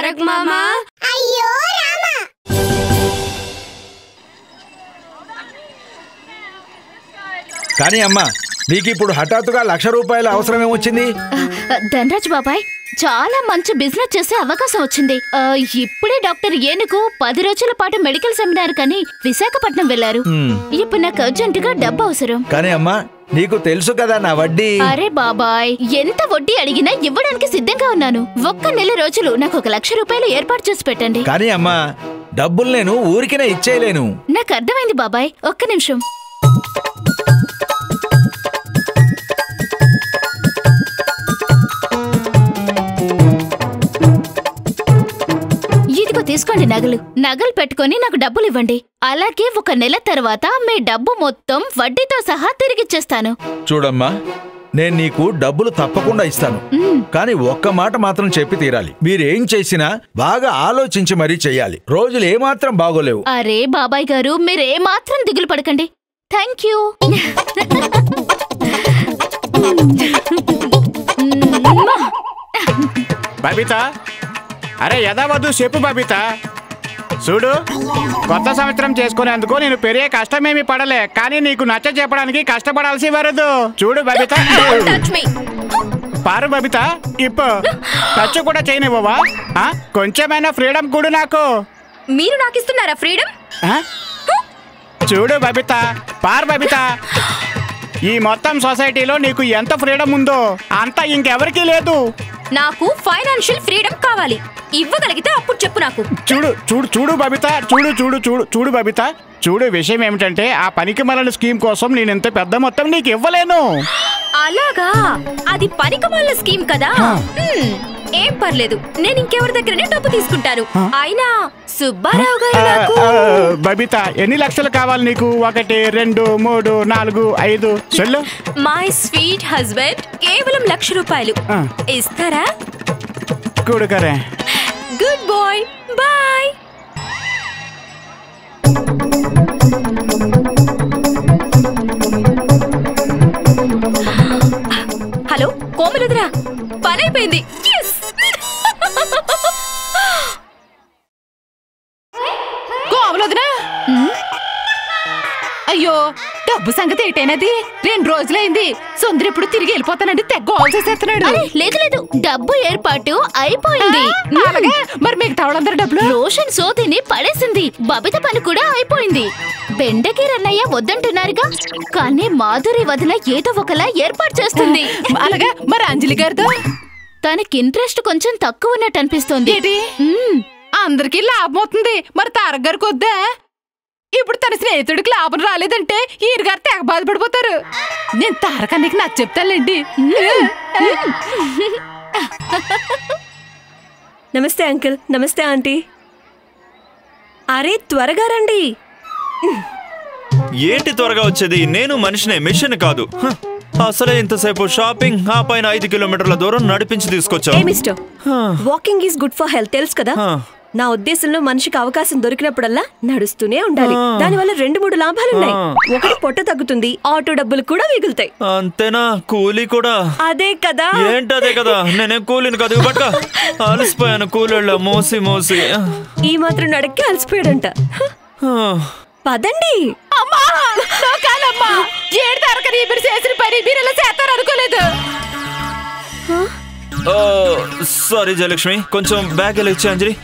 తారక్ మామా అయ్యో రామా కానీ అమ్మా నీకు ఇప్పుడు హఠాత్తుగా లక్ష రూపాయల అవసరం ఏమొచ్చింది ధనరాజ్ బాబాయ్ చాలా మంచి బిజినెస్ చేసే అవకాశం వచ్చింది ఆ, ఇప్పుడే డాక్టర్ ఏనుగు పది రోజుల పాటు మెడికల్ సెమినార్ కని విశాఖపట్నం వెళ్లారు హ్మ్. ఇప్పుడు నాకు అర్జెంట్ గా డబ్బు అవసరం కానీ అమ్మా నీకు తెలుసు కదా నా వడ్డీ అరే బాబాయ్ ఎంత వడ్డీ అడిగినా ఇవ్వడానికి సిద్ధంగా ఉన్నాను ఒక్క నెల రోజులు నాకు ఒక లక్ష రూపాయలు ఏర్పాటు చేసి పెట్టండి కానీ అమ్మా డబ్బులు నేను ఊరికినే ఇచ్చేయలేను నాకు అర్థమైంది బాబాయ్ ఒక్క నిమిషం ఇదిగో తీసుకోండి నగలు నగలు పెట్టుకొని నాకు డబ్బులు ఇవ్వండి అలాగే ఒక నెల తర్వాత మీ డబ్బు మొత్తం వడ్డీతో సహా తిరిగిచ్చేస్తాను చూడమ్మా నేను నీకు డబ్బులు తప్పకుండా ఇస్తాను మ్మ్. కానీ ఒక్క మాట మాత్రం చెప్పి తీరాలి మీరేం చేసినా బాగా ఆలోచించి మరీ చెయ్యాలి రోజులు ఏమాత్రం బాగోలేవు అరే బాబాయ్ గారు మీరేమాత్రం దిగులు పడకండి థ్యాంక్ యూ బబిత అరే యథావద్దు చెప్పు బబిత చూడు కొత్త సంవత్సరం చేసుకునేందుకు నేను పెరిగే కష్టమేమి పడలే కానీ నీకు నచ్చ చెప్పడానికి కష్టపడాల్సి వరదు చూడు బబిత పారు బబిత ఇప్పు టచ్ కూడా చేయనివ్వవా ఆ? కొంచెమైనా ఫ్రీడమ్ కూడా నాకు మీరు నాకు ఇస్తున్నారా ఫ్రీడమ్ ఆ? చూడు బబిత పారు బబిత ఈ మొత్తం సొసైటీలో నీకు ఎంత ఫ్రీడమ్ ఉందో అంత ఇంకెవరికీ లేదు నాకు ఫైనాన్షియల్ ఫ్రీడమ్ కావాలి ఇవ్వగలిగితే అప్పుడు చెప్పు నాకు చూడు చూడు చూడు బబిత చూడు చూడు చూడు చూడు బబిత చూడు విషయం ఏమిటంటే ఆ పనికి మరణ స్కీమ్ కోసం నేను ఇంత పెద్ద మొత్తం నీకు ఇవ్వలేను అలాగా అది పనికిమాల స్కీమ్ కదా హ్మ్, ఏం పర్లేదు నేను ఇంకెవరి దగ్గరనే డబ్బు తీసుకుంటాను అయినా సుబ్బారావు గారు ఆ, నాకు ఆ, బబిత ఎన్ని లక్షలు కావాలి నీకు ఒకటి రెండు మూడు నాలుగు ఐదు చెల్లు మై స్వీట్ హస్బెండ్ కేవలం లక్ష రూపాయలు ఆ. ఇస్తారా కూడుకరే గుడ్ బాయ్ బాయ్ హలో కోమలుదరా పని అయిపోయింది Yes! కోమలొదినా అయ్యో డబ్బు సంగతి ఏంటైనది రెండు రోజులైంది సుందరి ఇప్పుడు తిరిగి వెళ్ళిపోతానండి తెగ గోల్ చేసేస్తున్నాడు అరే లేదు లేదు డబ్బు ఏర్పాటు అయిపోయింది ఆ, అలాగే మరి మిగతా వాళ్ళందరూ డబ్బులు రోషన్ సోదిని పడేసింది బబిత పని కూడా అయిపోయింది బెండకి రన్నయ్య వద్దంటున్నారుగా కానీ మాధురి వదిన ఏదో ఒకలా ఏర్పాటు చేస్తుంది అలాగే మరి అంజలి గారితో తనకి ఇంట్రెస్ట్ కొంచెం తక్కువ ఉన్నట్టు అనిపిస్తోంది ఏంటి మ్మ్. అందరికి లాభం అవుతుంది మరి తారక గారికి వద్దా ఇప్పుడు తన స్నేహితుడికి లాభం రాలేదంటే ఈయన గారు తెగ బాధపడిపోతారు నేను తారక నీకు నాకు చెప్తానులేండి నమస్తే అంకుల్ నమస్తే ఆంటీ అరే త్వరగా రండి ఏంటి త్వరగా వచ్చేది నేను మనిషినే మిషన్ కాదు హ, అసలే ఇంతసేపు షాపింగ్ ఆ పైన ఐదు కిలోమీటర్ల దూరం నడిపించి ఏ తీసుకొచ్చావు mister walking is good for health తెలుసు కదా హా. నా ఉద్దేశంలో మనిషికి అవకాశం దొరికినప్పుడల్లా నడుస్తూనే ఉండాలి ఆ. దానివల్ల రెండు మూడు లాభాలున్నాయి ఆ. ఒకటి పొట్ట తగ్గుతుంది ఆటో డబ్బులు కూడా మిగులుతాయి అంతేనా కూలీ కూడా అదే కదా ఏంటదే కదా నేనేం కూలీని కాదు బట్ట అలసిపోయాను కూలీళ్ళ మోసి మోసి ఈ మాత్రం నడక్కి అలసిపోయాడంట హ, పదండి అమ్మా నా కాలమ్మా ఏడు తారక మీరు చేసిన పని మీరు ఇలా చేస్తారు అనుకోలేదు ఓ, సారీ జయలక్ష్మి కొంచెం బ్యాగ్ ఎలా ఇచ్చే అంజలి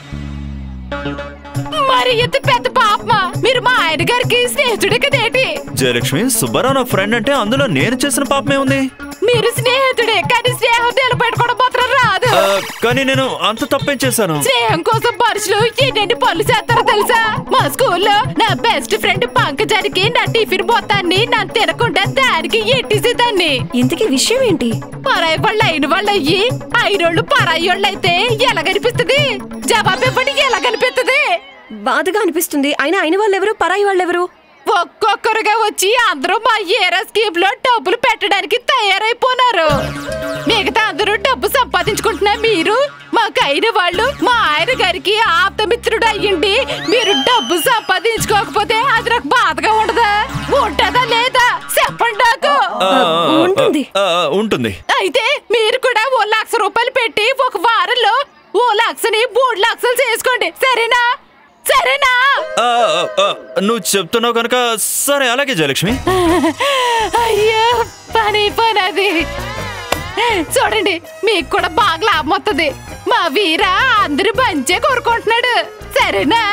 మరి ఇంత పెద్ద పాపమా మీరు మా ఆయన గారికి స్నేహితుడే కదేటి జయలక్ష్మి సుబ్బారావు నా ఫ్రెండ్ అంటే అందులో నేను చేసిన పాపమే ఉంది మీరు స్నేహితుడే కానీ స్నేహం నిలబెట్టుకోవడం మాత్రం రాదు ఆ, కానీ నేను అంత తప్పేం చేశాను స్నేహం కోసం మనుషులు ఎన్నెన్ని పనులు చేస్తారో తెలుసా మా స్కూల్లో నా బెస్ట్ ఫ్రెండ్ పంకజానికి నా టిఫిన్ మొత్తాన్ని నన్ను తినకుండా దానికి ఎట్టేసి దాన్ని ఇంతకీ విషయం ఏంటి పరాయి వాళ్ళు అయిన వాళ్ళు అయ్యి అయినోళ్ళు పరాయి వాళ్ళు అయితే ఎలా కనిపిస్తుంది జవాబు ఇవ్వండి ఎలా కనిపిస్తుంది బాధగా అనిపిస్తుంది అయినా అయిన వాళ్ళెవరు పరాయి వాళ్ళెవరు ఒక్కొక్కరుగా వచ్చి అందరూ మా ఏరా స్కీమ్ లో డబ్బులు పెట్టడానికి తయారైపోయినారు మిగతా అందరూ డబ్బు సంపాదించుకుంటున్నా మీరు మాకు అయిన వాళ్ళు మా ఆయన గారికి ఆప్తమిత్రుడు అయ్యండి మీరు డబ్బు సంపాదించుకోకపోతే అది నాకు బాధగా ఉండదా ఉంటదా లేదా చెప్పండి నాకు ఆ, ఉంటుంది. ఆ, ఆ, ఉంటుంది అయితే మీరు కూడా ఓ లక్ష రూపాయలు పెట్టి ఒక వారంలో ఓ లక్షని మూడు లక్షలు చేసుకోండి సరేనా సరేనా ఆ, ఆ, ఆ, నువ్వు చెప్తున్నావు కనుక సరే అలాగే జయలక్ష్మి అయ్యో పని పని అది చూడండి మీకు కూడా బాగా లాభం వస్తుంది మా వీర అందరూ మంచిగా కోరుకుంటున్నాడు సరేనా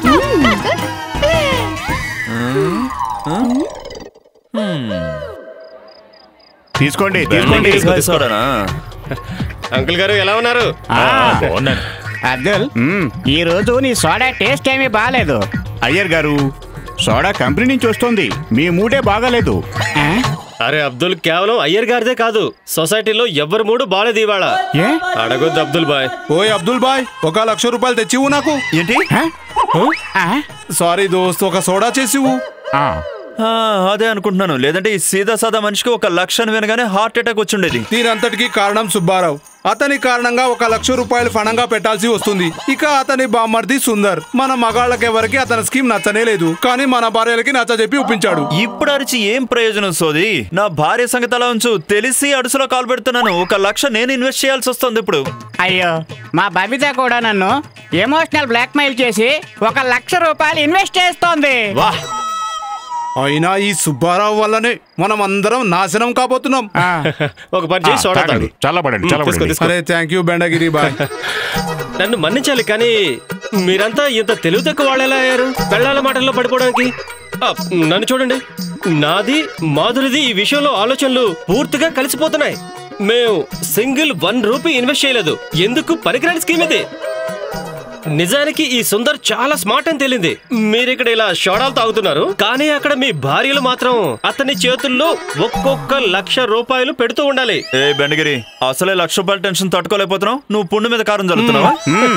తీసుకోండి తీసుకోండి తీసుకోడానా? అంకుల్ గారు ఎలా ఉన్నారు అబ్దుల్ ఈ రోజు నీ సోడా టేస్ట్ ఏమీ బాగాలేదు అయ్యర్ గారు సోడా కంపెనీ నుంచి వస్తుంది మీ మూడే బాగాలేదు ఆ? అరే అబ్దుల్ కేవలం అయ్యర్ గారిదే కాదు సొసైటీలో ఎవ్వరు మూడు బాలేదు ఇవాళ ఏ అడగొద్దు అబ్దుల్ బాయ్ ఓయ్ అబ్దుల్ బాయ్ ఒక లక్ష రూపాయలు తెచ్చివు నాకు ఏంటి ఆ? ఆ? సారీ దోస్త్ ఒక సోడా చేసివు ఆ. ఆ, అదే అనుకుంటున్నాను లేదంటే ఈ సీదా సాదా మనిషికి ఒక లక్షను వినగానే హార్ట్ అటాక్ వచ్చిండేది దీనంతటికి కారణం సుబ్బారావు అతని కారణంగా ఒక లక్ష రూపాయలు ఫణంగా పెట్టాల్సి వస్తుంది ఇక అతని బామ్మర్ది సుందర్ మన మగాళ్ళకెవరికి అతని స్కీమ్ నచ్చనే లేదు కానీ మన భార్యలకి నచ్చ చెప్పి ఒప్పించాడు ఇప్పుడు అరిచి ఏం ప్రయోజనం సోది నా భార్య సంగతి అలా ఉంచు తెలిసి అడుసులో కాల్ పెడుతున్నాను ఒక లక్ష నేను ఇన్వెస్ట్ చేయాల్సి వస్తుంది ఇప్పుడు అయ్యో మా బబిత కూడా నన్ను ఎమోషనల్ బ్లాక్మెయిల్ చేసి ఒక లక్ష రూపాయలు ఇన్వెస్ట్ చేస్తోంది వాహ్ అయినా ఈ సుబ్బారావు వల్లనే మనం అందరం నాశనం కాబోతున్నాం ఆ. ఒక పని చేసి సోడా తాగు చల్లబడండి తీసుకో, తీసుకో. అరే థ్యాంక్ యూ బెండగిరి బాయ్ నన్ను మన్నించాలి కానీ మీరంతా ఇంత తెలివి తక్కువ వాళ్ళు ఎలా అయ్యారు పెళ్ళాల మాటల్లో పడిపోవడానికి ఆ, నన్ను చూడండి నాది మాధురిది ఈ విషయంలో ఆలోచనలు పూర్తిగా కలిసిపోతున్నాయి మేము సింగిల్ వన్ రూపీ ఇన్వెస్ట్ చేయలేదు ఎందుకు పనికిరాని స్కీమ్ ఇది నిజానికి ఈ సుందర్ చాలా స్మార్ట్ అని తేలింది మీరు ఇక్కడ ఇలా షోడాలు తాగుతున్నారు కానీ అక్కడ మీ భార్యలు మాత్రం అతని చేతుల్లో ఒక్కొక్క లక్ష రూపాయలు పెడుతూ ఉండాలి ఏ బెండగిరి అసలే లక్ష రూపాయల టెన్షన్ తట్టుకోలేకపోతున్నావు నువ్వు పుండు మీద కారం జరుగుతున్నావా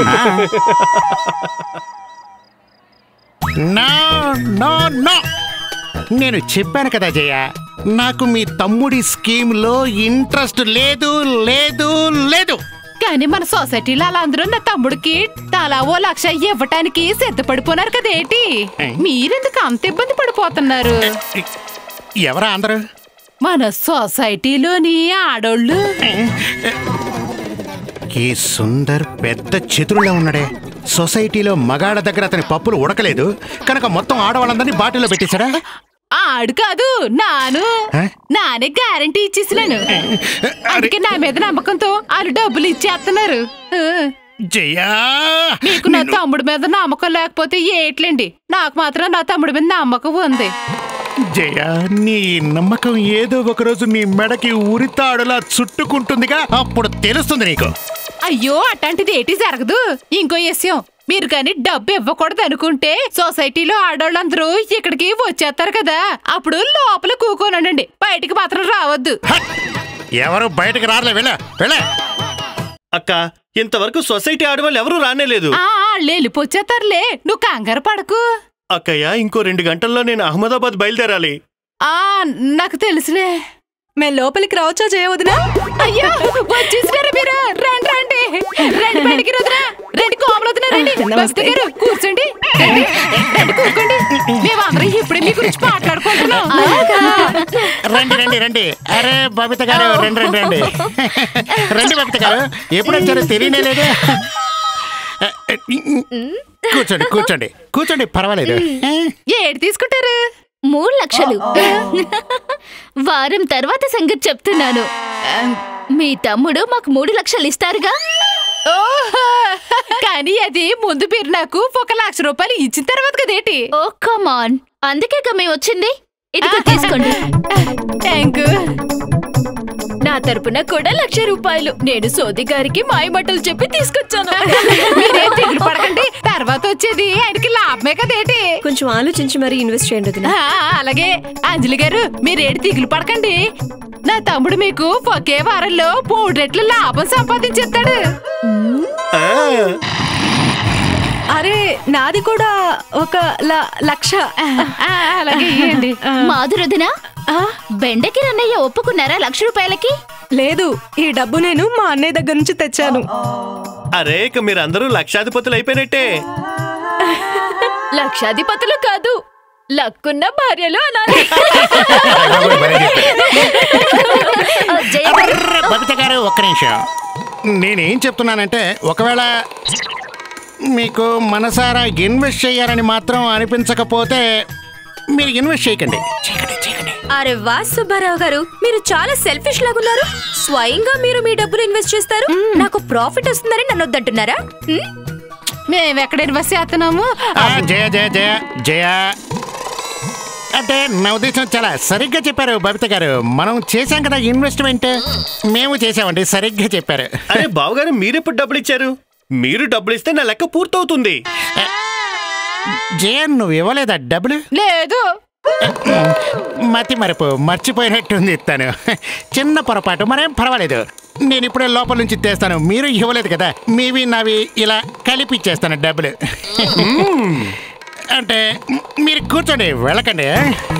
నో నో నో నేను చెప్పాను కదా జయ నాకు మీ తమ్ముడి స్కీమ్లో ఇంట్రెస్ట్ లేదు లేదు లేదు కానీ మన సొసైటీలో అలా అందరూ నా తమ్ముడికి తలా ఓ లక్ష ఇవ్వటానికి సిద్ధపడిపోయినారు కదేటి మీరెందుకు అంత ఇబ్బంది పడిపోతున్నారు ఎవరా అందరూ మన సొసైటీలోని ఆడోళ్ళు ఈ సుందర్ పెద్ద చతురులా ఉన్నాడే సొసైటీలో మగాళ్ళ దగ్గర అతని పప్పులు ఉడకలేదు కనుక మొత్తం ఆడవాళ్ళందరినీ బాటిల్లో పెట్టేశాడా ఆడు కాదు నాను ఆ? నానే గ్యారంటీ ఇచ్చేసినాను అందుకే నా మీద నమ్మకంతో వాళ్ళు డబ్బులు ఇచ్చేస్తున్నారు ఆ. జయా మీకు నా తమ్ముడి మీద నమ్మకం లేకపోతే ఏట్లేండి నాకు మాత్రం నా తమ్ముడి మీద నమ్మకం ఉంది జయ నీ నమ్మకం ఏదో ఒక రోజు నీ మెడకి ఉరితాడులా చుట్టుకుంటుందిగా అప్పుడు తెలుస్తుంది నీకు అయ్యో అట్లాంటిది ఏటి జరగదు ఇంకో విషయం మీరు కానీ డబ్బు ఇవ్వకూడదు అనుకుంటే సొసైటీలో ఆడవాళ్ళందరూ ఇక్కడికి వచ్చేస్తారు కదా అప్పుడు లోపల కూకోనండి బయటికి మాత్రం రావద్దు ఎవరు బయటకు రారలే వెళ్ళ వెళ్ళ అక్క ఇంతవరకు సొసైటీ ఆడవాళ్ళు ఎవరు రానేలేదు ఆ వాళ్ళు వెళ్ళిపోచ్చేస్తారులే నువ్వు కంగారు పడకు అక్కయ్య ఇంకో రెండు గంటల్లో నేను అహ్మదాబాద్ బయలుదేరాలి ఆ నాకు తెలుసులే మేము లోపలికి రావచ్చా చేయవద్దునా అయ్యో వచ్చేసినారు మీరు రండి రండి రండి బయటికి రుద్రా రండి కోమలొద్దునా రండి బస్తి గారు కూర్చోండి రండి, రండి కూర్చోండి మేమందరం ఇప్పుడే మీ గురించి మాట్లాడుకుంటున్నాం రండి రండి రండి అరే బబిత గారు రండి రండి రండి రండి బబిత గారు ఎప్పుడు వచ్చారో తెలియనే లేదు కూర్చోండి కూర్చోండి కూర్చోండి పర్వాలేదు ఏడు తీసుకుంటారు మూడు లక్షలు వారం తర్వాత సంగతి చెప్తున్నాను మీ తమ్ముడు మాకు మూడు లక్షలు ఇస్తారుగా ఓహో కానీ అది ముందు మీరు నాకు ఒక లక్ష రూపాయలు ఇచ్చిన తర్వాత కదేటి ఓ కమాన్ అందుకే మేము వచ్చింది ఇదిగో తీసుకోండి థ్యాంక్ నా తరపున కూడా లక్ష రూపాయలు నేను సోది గారికి మాయమట్టలు చెప్పి తీసుకొచ్చాను మీరేం తెగులు పడకండి తర్వాత వచ్చేది ఆయనకి లాభమే కదేటి కొంచెం ఆలోచించి మరీ ఇన్వెస్ట్ చేయండి వదినా ఆ, అలాగే అంజలి గారు మీరేడు దిగులు పడకండి నా తమ్ముడు మీకు ఒకే వారంలో మూడు రెట్లు లాభం సంపాదించేస్తాడు అరే నాది కూడా ఒక ల- లక్ష ఆ, అలాగే ఇయ్యండి మాధురదన బెండకి నన్నయ్య ఒప్పుకున్నారా లక్ష రూపాయలకి లేదు ఈ డబ్బు నేను మా అన్నయ్య దగ్గర నుంచి తెచ్చాను అరే ఇక మీరందరూ లక్షాధిపతులు అయిపోయినట్టే లక్షాధిపతులు కాదు లక్కున్న భార్యలు అనాలి జయ బబిత గారు ఒక్క నిమిషం నేనేం చెప్తున్నానంటే ఒకవేళ మీకు మనసారా ఇన్వెస్ట్ చేయాలని మాత్రం అనిపించకపోతే మీరు ఇన్వెస్ట్ చేయకండి అరే వా సుబ్బారావు గారు మీరు చాలా సెల్ఫిష్ లాగున్నారు స్వయంగా మీరు మీ డబ్బులు ఇన్వెస్ట్ చేస్తారు నాకు ప్రాఫిట్ వస్తుందని నన్ను వద్దంటున్నారా హ్మ్? మేము ఎక్కడ ఇన్వెస్ట్ చేస్తున్నాము ఆ, జయ జయ జయ జయ అంటే నా ఉద్దేశం చాలా సరిగ్గా చెప్పారు బబిత గారు మనం చేశాం కదా ఇన్వెస్ట్మెంట్ మేము చేసామండి సరిగ్గా చెప్పారు అరే బావగారు మీరెప్పుడు డబ్బులు ఇచ్చారు మీరు డబ్బులు ఇస్తే నా లెక్క పూర్తవుతుంది జయ నువ్వు ఇవ్వలేదా డబ్బులు లేదు మతి మరపు మర్చిపోయినట్టుంది ఇస్తాను చిన్న పొరపాటు మరేం పర్వాలేదు నేను ఇప్పుడే లోపల నుంచి తెస్తాను మీరు ఇవ్వలేదు కదా మీవి నావి ఇలా కలిపి ఇచ్చేస్తాను డబ్బులు అంటే మీరు కూర్చోండి వెళ్ళకండి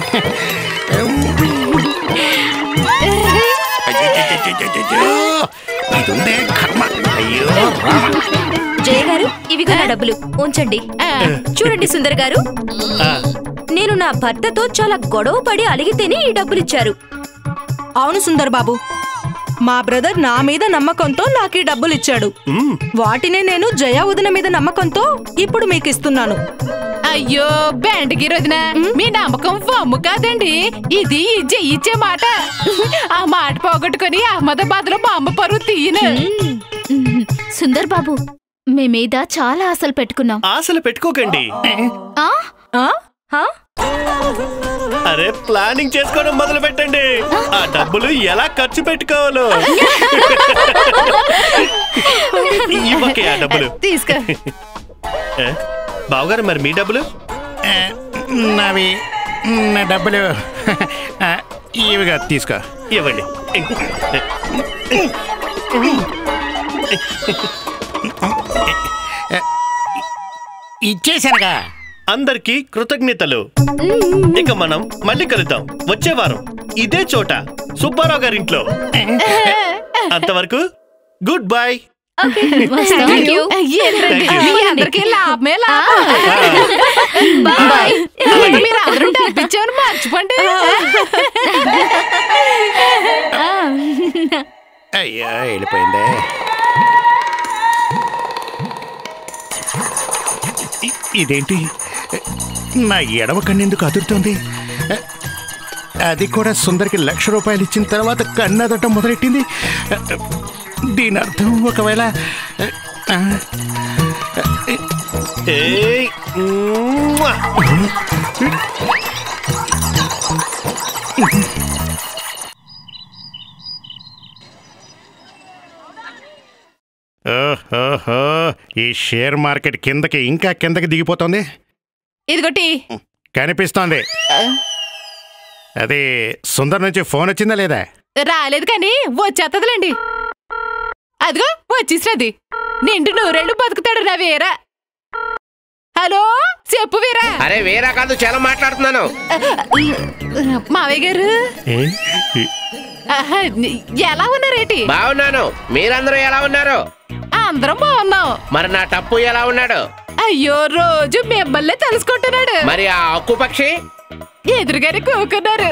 ఇది ఉందే కర్మ. అయ్యో రామ. జయ గారు ఇవిగో నా డబ్బులు ఉంచండి చూడండి సుందర్ గారు నేను నా భర్తతో చాలా గొడవ పడి అలిగితేనే ఈ డబ్బులు ఇచ్చారు అవును సుందర్ బాబు మా బ్రదర్ నా మీద నమ్మకంతో నాకు ఈ డబ్బులు ఇచ్చాడు వాటినే నేను జయ వదిన మీద నమ్మకంతో ఇప్పుడు మీకు ఇస్తున్నాను అయ్యో బెండకి రోజున మీ నమ్మకం వమ్ము కాదండి ఇది ఇచ్చే ఇచ్చే మాట ఆ మాట పోగొట్టుకుని అహ్మదాబాద్ లో మా అమ్మ పరువు తీయను సుందర్ బాబు మీ మీద చాలా ఆశలు పెట్టుకున్నాం ఆశలు పెట్టుకోకండి ఆ? హా? అరే ప్లానింగ్ చేసుకోవడం మొదలు పెట్టండి ఆ డబ్బులు ఎలా ఖర్చు పెట్టుకోవాలో ఇవ్వకే ఆ డబ్బులు తీసుకో ఏ? బావగారు మరి మీ డబ్బులు ఆ, నావి నా డబ్బులు ఆ, ఇవిగా తీసుకో ఇవ్వండి ఇచ్చేసానుగా అందరికీ కృతజ్ఞతలు ఇక మనం మళ్ళీ కలుద్దాం వచ్చే వారం ఇదే చోట సుబ్బారావు గారింట్లో అంతవరకు గుడ్ బై వస్తాం. Thank you. ఏంటండి Thank you. మీ అందరికీ లాభమే లాభం బాయ్ మీరు అందరూ డబ్బు ఇచ్చామని మర్చిపోండి అయ్యో వెళ్ళిపోయిందే ఇ- ఇదేంటి నా ఎడమ కన్నెందుకు అదురుతోంది అది కూడా సుందరికి లక్ష రూపాయలు ఇచ్చిన తర్వాత కన్నదటం మొదలెట్టింది దీని అర్థం ఒకవేళ ఆ, ఏయ్ మ్వా. ఓహోహో ఈ షేర్ మార్కెట్ కిందకి ఇంకా కిందకి దిగిపోతుంది ఇదిగోటి కనిపిస్తోంది అది సుందర్ నుంచి ఫోన్ వచ్చిందా లేదా రాలేదు కానీ వచ్చేత్తదిలేండి అదిగో వచ్చేసినది నిండు నూరేళ్ళు బతుకుతాడు నా వీరా హలో చెప్పు వీరా అరే వేరే కాదు చాలా మాట్లాడుతున్నాను మావయ్య గారు ఏ? ఆహా, ఎలా ఉన్నారేటి బాగున్నాను మీరందరూ ఎలా ఉన్నారు అందరం బాగున్నాం మరి నా టప్పు ఎలా ఉన్నాడు అయ్యో రోజు మిమ్మల్ని తెలుసుకుంటున్నాడు మరి ఆ అక్కు పక్షి ఎదురుగానే కూకున్నారు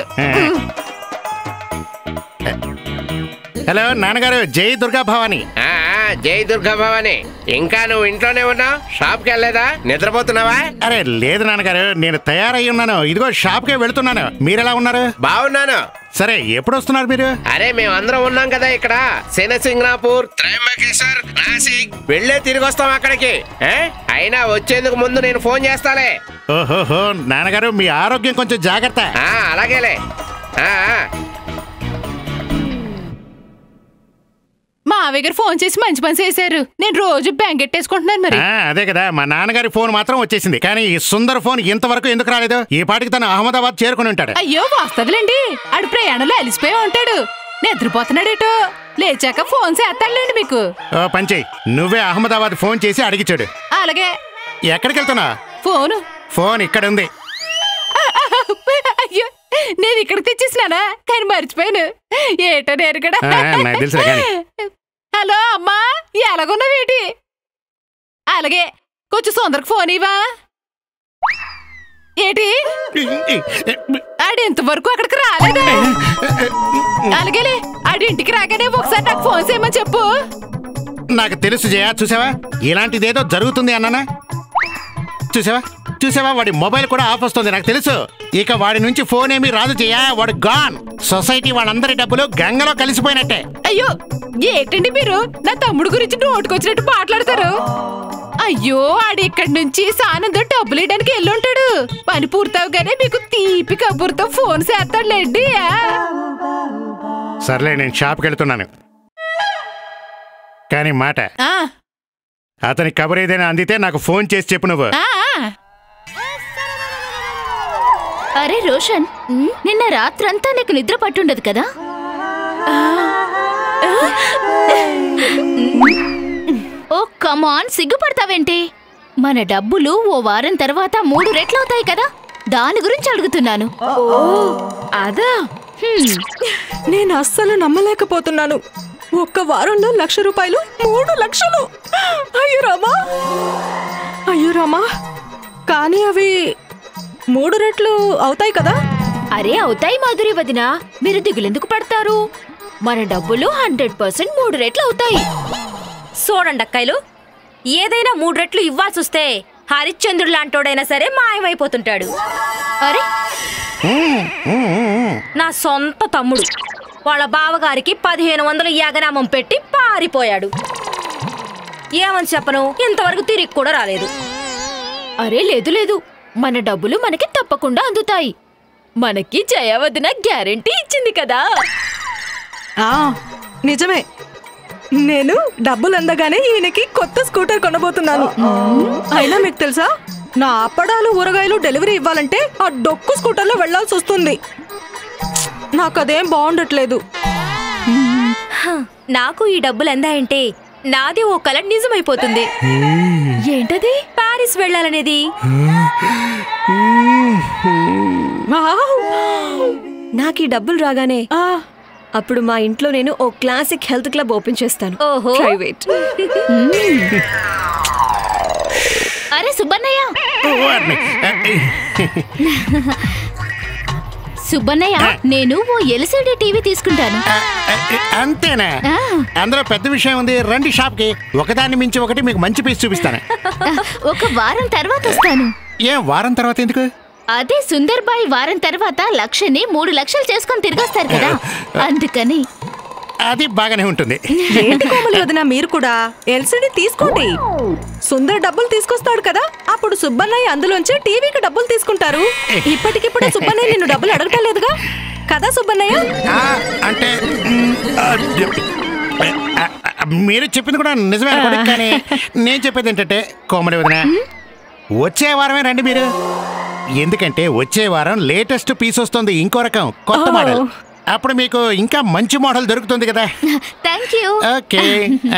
హలో నాన్నగారు జై దుర్గా భవాని ఆ, ఆ, జై దుర్గా భవాని ఇంకా నువ్వు ఇంట్లోనే ఉన్నావు షాప్కి వెళ్ళలేదా నిద్రపోతున్నావా అరే లేదు నాన్నగారు నేను తయారై ఉన్నాను ఇదిగో షాప్కే వెళుతున్నాను మీరెలా ఉన్నారు బాగున్నాను సరే ఎప్పుడు వస్తున్నారు మీరు అరే మేమందరం ఉన్నాం కదా ఇక్కడ శనసింగ్నాపూర్ త్రయంబకేశ్వర్ నాసిక్ వెళ్ళే తిరిగి వస్తాం అక్కడికి ఏ? అయినా వచ్చేందుకు ముందు నేను ఫోన్ చేస్తాలే ఓహోహో నాన్నగారు మీ ఆరోగ్యం కొంచెం జాగ్రత్త ఆ, అలాగేలే ఆ, ఆ. మావయ్య గారు ఫోన్ చేసి మంచి పని చేశారు నేను రోజు బెంగెట్టేసుకుంటున్నాను మరి ఆ, అదే కదా మా నాన్నగారి ఫోన్ మాత్రం వచ్చేసింది కానీ ఈ సుందర్ ఫోన్ ఇంతవరకు ఎందుకు రాలేదు ఈ పాటికి తను అహ్మదాబాద్ చేరుకుని ఉంటాడు అయ్యో వస్తదిలేండి ఆడు ప్రయాణంలో అలిసిపోయి ఉంటాడు నిద్రపోతున్నాడేటో లేచాక ఫోన్ చేస్తాడులేండి మీకు ఓ పంచి నువ్వే అహ్మదాబాద్ ఫోన్ చేసి అడిగి చూడు అలాగే ఎక్కడికి వెళ్తున్నా ఫోను ఫోన్ ఇక్కడ ఉంది అయ్యో నేను ఇక్కడికి తెచ్చేసినానా కానీ మర్చిపోయాను ఏటో నేను కూడా ఆ, నాకు తెలుసులే కానీ. హలో అమ్మా ఎలాగున్నావేటి అలాగే కొంచెం సొందరకు ఫోన్ ఇవా ఏటి ఆడు ఇంతవరకు అక్కడికి రాలేదా అలాగేలే ఆడి ఇంటికి రాగానే ఒకసారి నాకు ఫోన్ చేయమని చెప్పు నాకు తెలుసు జయ చూసావా ఇలాంటిదేదో జరుగుతుంది అన్నానా చూసావా చూసావా వాడి మొబైల్ కూడా ఆఫ్ వస్తుంది నాకు తెలుసు ఇక వాడి నుంచి ఫోన్ ఏమీ రాదు జయ వాడు గాన్ సొసైటీ వాళ్ళందరి డబ్బులు గంగలో కలిసిపోయినట్టే అయ్యో ఏంటండి మీరు నా తమ్ముడు గురించి నోటుకొచ్చినట్టు మాట్లాడతారు అయ్యో ఆడు ఇక్కడి నుంచి సానంతో డబ్బులు వేయడానికి వెళ్ళుంటాడు పని పూర్తవగానే మీకు తీపి కబుర్తో ఫోన్ చేస్తాడులేండి ఆ? సర్లే నేను షాప్కి వెళ్తున్నాను కానీ మాట ఆ, అతని కబర్ ఏదైనా అందితే నాకు ఫోన్ చేసి చెప్పు నువ్వు ఆ, ఆ. అరే రోషన్ నిన్న రాత్రంతా నీకు నిద్ర పట్టుండదు కదా ఓ కమాన్ సిగ్గుపడతావేంటి మన డబ్బులు ఓ వారం తర్వాత మూడు రెట్లవుతాయి కదా దాని గురించి అడుగుతున్నాను అదా నేను అస్సలు నమ్మలేకపోతున్నాను ఒక్క వారంలో లక్ష రూపాయలు మూడు లక్షలు అయ్యో రామా అయ్యో రామా కానీ అవి మూడు రెట్లు అవుతాయి కదా అరే అవుతాయి మాధురి వదిన మీరు దిగులెందుకు పడతారు మన డబ్బులు హండ్రెడ్ పర్సెంట్ మూడు రెట్లు అవుతాయి చూడండి అక్కాయిలు ఏదైనా మూడు రెట్లు ఇవ్వాల్సి వస్తే హరిశ్చంద్రుడు లాంటోడైనా సరే మాయమైపోతుంటాడు అరే నా సొంత తమ్ముడు వాళ్ళ బావగారికి పదిహేను వందలు యాగనామం పెట్టి పారిపోయాడు ఏమని చెప్పను ఇంతవరకు తిరిగి కూడా రాలేదు అరే లేదు లేదు మన డబ్బులు మనకి తప్పకుండా అందుతాయి మనకి జయవదిన గ్యారెంటీ ఇచ్చింది కదా ఆ నిజమే నేను డబ్బులు అందగానే ఈయనకి కొత్త స్కూటర్ కొనబోతున్నాను అయినా మీకు తెలుసా నా అప్పడాలు ఊరగాయలు డెలివరీ ఇవ్వాలంటే ఆ డొక్కు స్కూటర్లో వెళ్లాల్సి వస్తుంది నాకు అదేం బాగుండట్లేదు హ, నాకు ఈ డబ్బులు అందాయంటే నాది ఓ కల నిజమైపోతుంది ఏంటది పారిస్ వెళ్ళాలనేది నాకు ఈ డబ్బులు రాగానే అప్పుడు మా ఇంట్లో నేను ఓ క్లాసిక్ హెల్త్ క్లబ్ ఓపెన్ చేస్తాను ఓహో ప్రైవేట్ అరే సుబ్బన్నయ్య వాడిని. సుబ్బన్నయ్య నేను ఓ ఎల్సిడి టీవీ తీసుకుంటాను అంతేనా ఆ. అందులో పెద్ద విషయం ఉంది రండి షాప్కి ఒకదాన్ని మించి ఒకటి మీకు మంచి పీస్ చూపిస్తాను ఒక వారం తర్వాత వస్తాను ఏం వారం తర్వాత ఎందుకు అదే సుందర్ బాయ్ వారం తర్వాత లక్షని మూడు లక్షలు చేసుకొని తిరిగొస్తారు కదా అందుకని అది బాగానే ఉంటుంది ఏంటి కోమలి వదిన మీరు కూడా ఎల్సిడి తీసుకోండి సుందర్ డబ్బులు తీసుకొస్తాడు కదా అప్పుడు సుబ్బన్నయ్య అందులోంచి టీవీకి డబ్బులు తీసుకుంటారు ఇప్పటికిప్పుడే సుబ్బన్నయ్య నిన్ను డబ్బులు అడగటం లేదుగా కదా సుబ్బన్నయ్య ఆ, అంటే మ్, ఆ, ఆ, ఆ, మీరు చెప్పింది కూడా నిజమే అనుకోండి కానీ నేను చెప్పేది ఏంటంటే కోమలి వదిన వచ్చే వారమే రండి మీరు ఎందుకంటే వచ్చే వారం లేటెస్ట్ పీస్ వస్తుంది ఇంకో రకం కొత్త ఓ. మోడల్ అప్పుడు మీకు ఇంకా మంచి మోడల్ దొరుకుతుంది కదా థ్యాంక్ యూ ఓకే ఆ.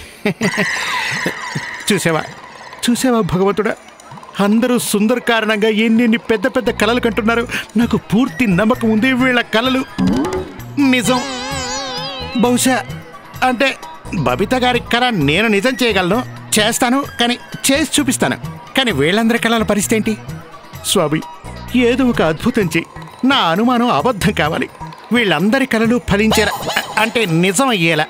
చూసావా చూసావా భగవంతుడా అందరూ సుందర్ కారణంగా ఎన్నెన్ని పెద్ద పెద్ద కలలు కంటున్నారు నాకు పూర్తి నమ్మకం ఉంది వీళ్ళ కలలు నిజం బహుశా అంటే బబిత గారి కళ నేను నిజం చేయగలను చేస్తాను కానీ చేసి చూపిస్తాను కానీ వీళ్ళందరి కళల పరిస్థితి ఏంటి స్వామి ఏదో ఒక అద్భుతం చెయ్యి నా అనుమానం అబద్ధం కావాలి వీళ్ళందరి కళలు ఫలించేలా అ- అంటే నిజం అయ్యేలా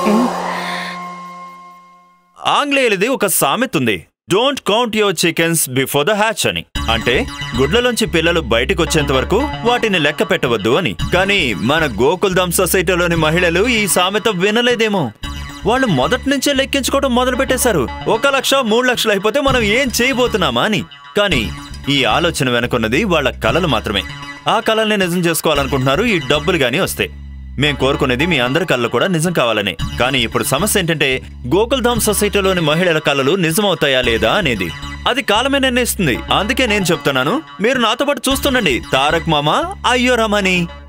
ఆంగ్లేయులది ఒక సామెత ఉంది don't count your chickens before the hatch అని అంటే గుడ్లలోంచి పిల్లలు బయటకు వచ్చేంత వరకు వాటిని లెక్క పెట్టవద్దు అని కానీ మన గోకుల్ధామ్ సొసైటీలోని మహిళలు ఈ సామెత వినలేదేమో వాళ్ళు మొదటి నుంచే లెక్కించుకోవడం మొదలు పెట్టేశారు ఒక లక్ష మూడు లక్షలు అయిపోతే మనం ఏం చేయబోతున్నామా అని కానీ ఈ ఆలోచన వెనుకున్నది వాళ్ళ కళలు మాత్రమే ఆ కళల్ని నిజం చేసుకోవాలనుకుంటున్నారు ఈ డబ్బులు గానీ వస్తాయి మేం కోరుకునేది మీ అందరి కళ్ళు కూడా నిజం కావాలని కానీ ఇప్పుడు సమస్య ఏంటంటే గోకుల్ధామ్ సొసైటీలోని మహిళల కళలు నిజమవుతాయా లేదా అనేది అది కాలమే నిర్ణయిస్తుంది అందుకే నేను చెప్తున్నాను మీరు నాతో పాటు చూస్తుండండి తారక్ మామ అయ్యో రమని